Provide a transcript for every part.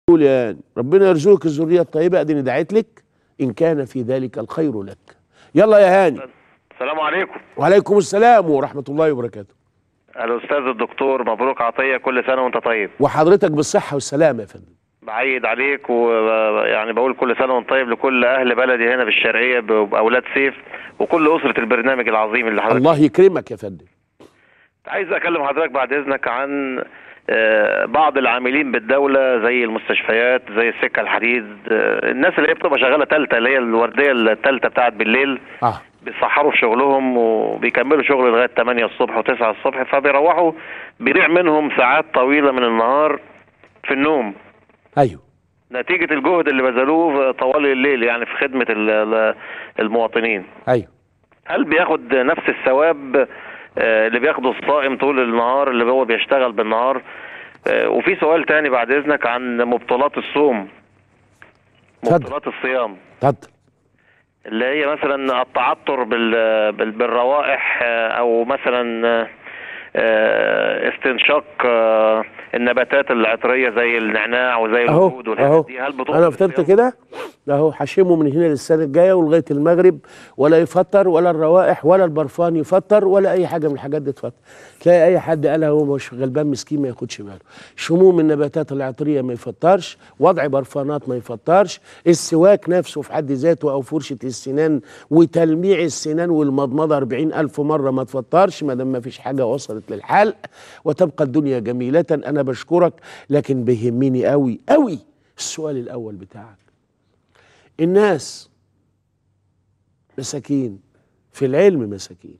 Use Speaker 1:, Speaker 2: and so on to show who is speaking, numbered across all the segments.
Speaker 1: قول يا هاني ربنا يرزقك الذريه الطيبه اديني دعيت لك ان كان في ذلك الخير لك يلا يا هاني
Speaker 2: السلام عليكم
Speaker 1: وعليكم السلام ورحمه الله وبركاته
Speaker 2: الاستاذ الدكتور مبروك عطيه كل سنه وانت طيب
Speaker 1: وحضرتك بالصحه والسلامه يا فندم
Speaker 2: بعيد عليك ويعني بقول كل سنه وانت طيب لكل اهل بلدي هنا في الشرقيه ب- باولاد سيف وكل اسره البرنامج العظيم اللي حضرتك
Speaker 1: الله يكرمك يا فندم
Speaker 2: عايز اكلم حضرتك بعد اذنك عن آه، بعض العاملين بالدوله زي المستشفيات زي السكه الحديد آه، الناس اللي هي بتبقى شغاله ثالثه اللي هي الورديه الثالثه بتاعت بالليل
Speaker 1: اه
Speaker 2: بيسحروا في شغلهم وبيكملوا شغل لغايه 8 الصبح و9 الصبح فبيروحوا بيضيع منهم ساعات طويله من النهار في النوم
Speaker 1: ايوه
Speaker 2: نتيجه الجهد اللي بذلوه طوال الليل يعني في خدمه ال- ال- المواطنين
Speaker 1: ايوه
Speaker 2: هل بياخد نفس الثواب آه، اللي بياخده الصائم طول النهار اللي هو بيشتغل بالنهار آه، وفي سؤال تاني بعد اذنك عن مبطلات الصوم
Speaker 1: اتفضل.
Speaker 2: مبطلات الصيام
Speaker 1: اتفضل
Speaker 2: اللي هي مثلا التعطر بال بال- بالروائح آه، او مثلا آه، آه، استنشاق آه، النباتات العطريه زي النعناع وزي
Speaker 1: اهو
Speaker 2: الورود
Speaker 1: اهو
Speaker 2: والحاجات دي هل بتبطل
Speaker 1: انا فطرت
Speaker 2: الصيام؟
Speaker 1: كده اهو حشمه من هنا للسنه الجايه ولغايه المغرب ولا يفطر ولا الروائح ولا البرفان يفطر ولا اي حاجه من الحاجات دي تفطر تلاقي اي حد قالها هو مش غلبان مسكين ما ياخدش باله شموم النباتات العطريه ما يفطرش وضع برفانات ما يفطرش السواك نفسه في حد ذاته او فرشه السنان وتلميع السنان والمضمضه 40 الف مره ما تفطرش ما دام ما فيش حاجه وصلت للحلق وتبقى الدنيا جميله انا بشكرك لكن بيهمني قوي قوي السؤال الاول بتاعك الناس مساكين في العلم مساكين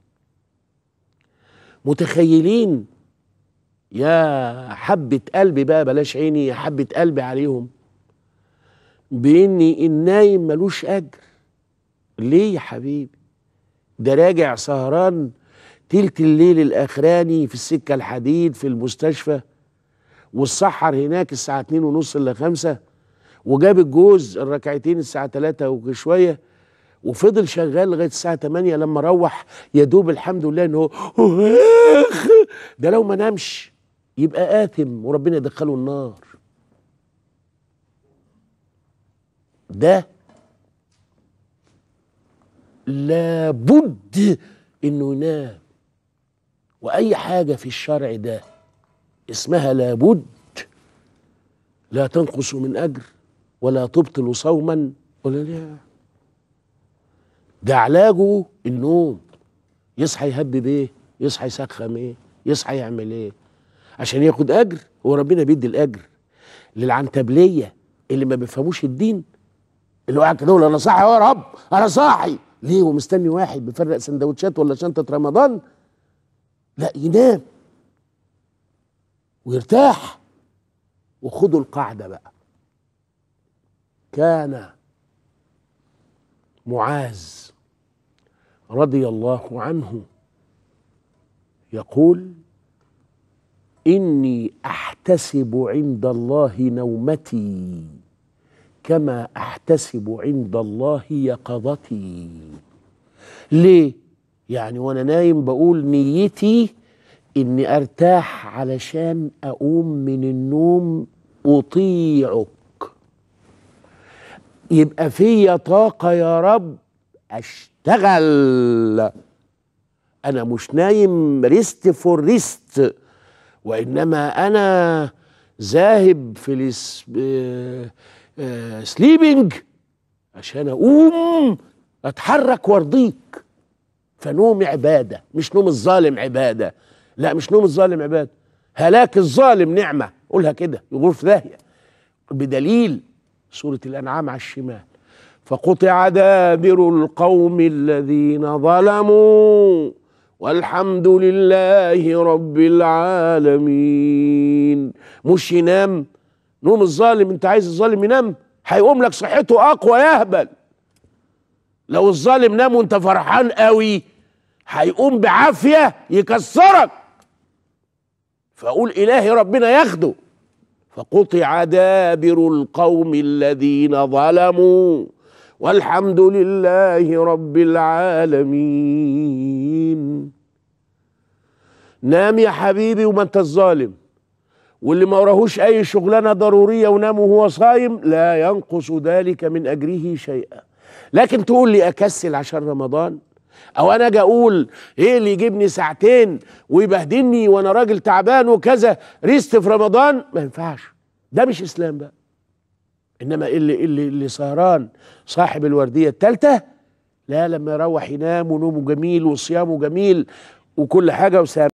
Speaker 1: متخيلين يا حبة قلبي بقى بلاش عيني يا حبة قلبي عليهم بإني النايم ملوش أجر ليه يا حبيبي ده راجع سهران تلت الليل الأخراني في السكة الحديد في المستشفى والسحر هناك الساعة اتنين ونص إلا خمسة وجاب الجوز الركعتين الساعة تلاتة وشوية وفضل شغال لغاية الساعة 8 لما روح يا دوب الحمد لله ان هو ده لو ما نامش يبقى آثم وربنا يدخله النار ده لابد انه ينام واي حاجة في الشرع ده اسمها لابد لا تنقص من اجر ولا تبطل صوما ولا لا ده علاجه النوم يصحى يهبب ايه يصحى يسخم ايه يصحى يعمل ايه عشان ياخد اجر هو ربنا بيدي الاجر للعنتبليه اللي ما بيفهموش الدين اللي قاعد كده يقول انا صاحي يا رب انا صاحي ليه ومستني واحد بيفرق سندوتشات ولا شنطه رمضان لا ينام ويرتاح وخدوا القاعده بقى كان معاذ رضي الله عنه يقول اني احتسب عند الله نومتي كما احتسب عند الله يقظتي ليه يعني وانا نايم بقول نيتي اني ارتاح علشان اقوم من النوم اطيعك يبقى فيا طاقة يا رب أشتغل أنا مش نايم ريست فور ريست وإنما أنا ذاهب في الس... آه... آه... سليبنج عشان أقوم أتحرك وأرضيك فنوم عبادة مش نوم الظالم عبادة لا مش نوم الظالم عبادة هلاك الظالم نعمة قولها كده يغور في داهية بدليل سورة الأنعام على الشمال فقطع دابر القوم الذين ظلموا والحمد لله رب العالمين مش ينام نوم الظالم انت عايز الظالم ينام هيقوم لك صحته اقوى يهبل لو الظالم نام وانت فرحان قوي هيقوم بعافيه يكسرك فاقول الهي ربنا ياخده فقطع دابر القوم الذين ظلموا والحمد لله رب العالمين نام يا حبيبي وما انت الظالم واللي ما وراهوش اي شغلانه ضروريه ونام وهو صايم لا ينقص ذلك من اجره شيئا لكن تقول لي اكسل عشان رمضان او انا اجي اقول ايه اللي يجيبني ساعتين ويبهدلني وانا راجل تعبان وكذا ريست في رمضان ما ينفعش ده مش اسلام بقى انما اللي اللي اللي سهران صاحب الورديه الثالثه لا لما يروح ينام ونومه جميل وصيامه جميل وكل حاجه وسام